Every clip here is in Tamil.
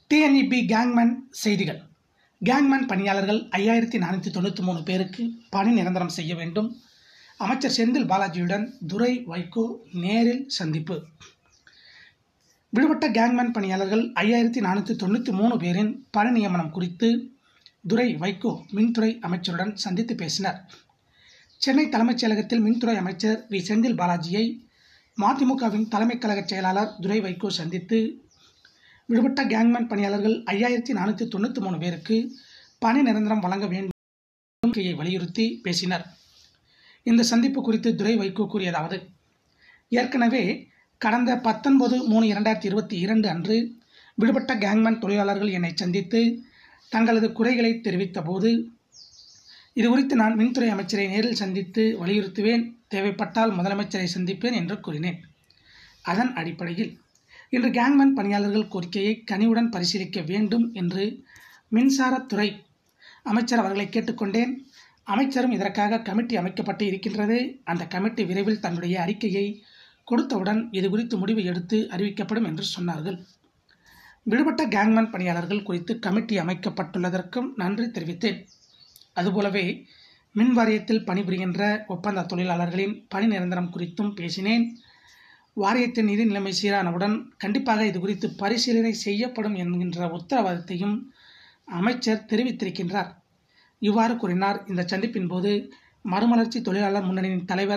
டிஎன்இபி கேங்மேன் செய்திகள் கேங்மேன் பணியாளர்கள் ஐயாயிரத்தி நானூற்றி தொண்ணூற்றி மூணு பேருக்கு பணி நிரந்தரம் செய்ய வேண்டும் அமைச்சர் செந்தில் பாலாஜியுடன் துரை வைகோ நேரில் சந்திப்பு விடுபட்ட கேங்மேன் பணியாளர்கள் ஐயாயிரத்தி நானூற்றி தொண்ணூற்றி மூணு பேரின் பணி நியமனம் குறித்து துரை வைகோ மின்துறை அமைச்சருடன் சந்தித்து பேசினார் சென்னை தலைமைச் செயலகத்தில் மின்துறை அமைச்சர் வி செந்தில் பாலாஜியை மதிமுகவின் தலைமை கழக செயலாளர் துரை வைகோ சந்தித்து விடுபட்ட கேங்மேன் பணியாளர்கள் ஐயாயிரத்தி நானூற்றி தொண்ணூற்றி மூணு பேருக்கு பணி நிரந்தரம் வழங்க வேண்டும் கோரிக்கையை வலியுறுத்தி பேசினர் இந்த சந்திப்பு குறித்து துரை வைகோ கூறியதாவது ஏற்கனவே கடந்த பத்தொன்பது மூணு இரண்டாயிரத்தி இருபத்தி இரண்டு அன்று விடுபட்ட கேங்மேன் தொழிலாளர்கள் என்னை சந்தித்து தங்களது குறைகளை தெரிவித்த போது இது குறித்து நான் மின்துறை அமைச்சரை நேரில் சந்தித்து வலியுறுத்துவேன் தேவைப்பட்டால் முதலமைச்சரை சந்திப்பேன் என்று கூறினேன் அதன் அடிப்படையில் இன்று கேங்மேன் பணியாளர்கள் கோரிக்கையை கனிவுடன் பரிசீலிக்க வேண்டும் என்று மின்சாரத்துறை அமைச்சர் அவர்களை கேட்டுக்கொண்டேன் அமைச்சரும் இதற்காக கமிட்டி அமைக்கப்பட்டு இருக்கின்றது அந்த கமிட்டி விரைவில் தன்னுடைய அறிக்கையை கொடுத்தவுடன் இது குறித்து முடிவு எடுத்து அறிவிக்கப்படும் என்று சொன்னார்கள் விடுபட்ட கேங்மேன் பணியாளர்கள் குறித்து கமிட்டி அமைக்கப்பட்டுள்ளதற்கும் நன்றி தெரிவித்தேன் அதுபோலவே மின் வாரியத்தில் பணிபுரிகின்ற ஒப்பந்த தொழிலாளர்களின் பணி நிரந்தரம் குறித்தும் பேசினேன் வாரியத்தின் நிதி நிலைமை சீரானவுடன் கண்டிப்பாக இது குறித்து பரிசீலனை செய்யப்படும் என்கின்ற உத்தரவாதத்தையும் அமைச்சர் தெரிவித்திருக்கின்றார் இவ்வாறு கூறினார் இந்த சந்திப்பின் போது மறுமலர்ச்சி தொழிலாளர் முன்னணியின் தலைவர்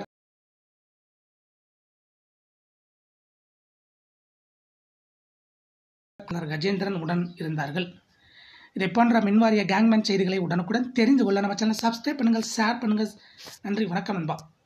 கஜேந்திரன் உடன் இருந்தார்கள் இதை போன்ற மின்வாரிய கேங்மேன் செய்திகளை உடனுக்குடன் தெரிந்து கொள்ள நம்ம சேனல் சப்ஸ்கிரைப் பண்ணுங்கள் ஷேர் பண்ணுங்கள் நன்றி வணக்கம் நண்பா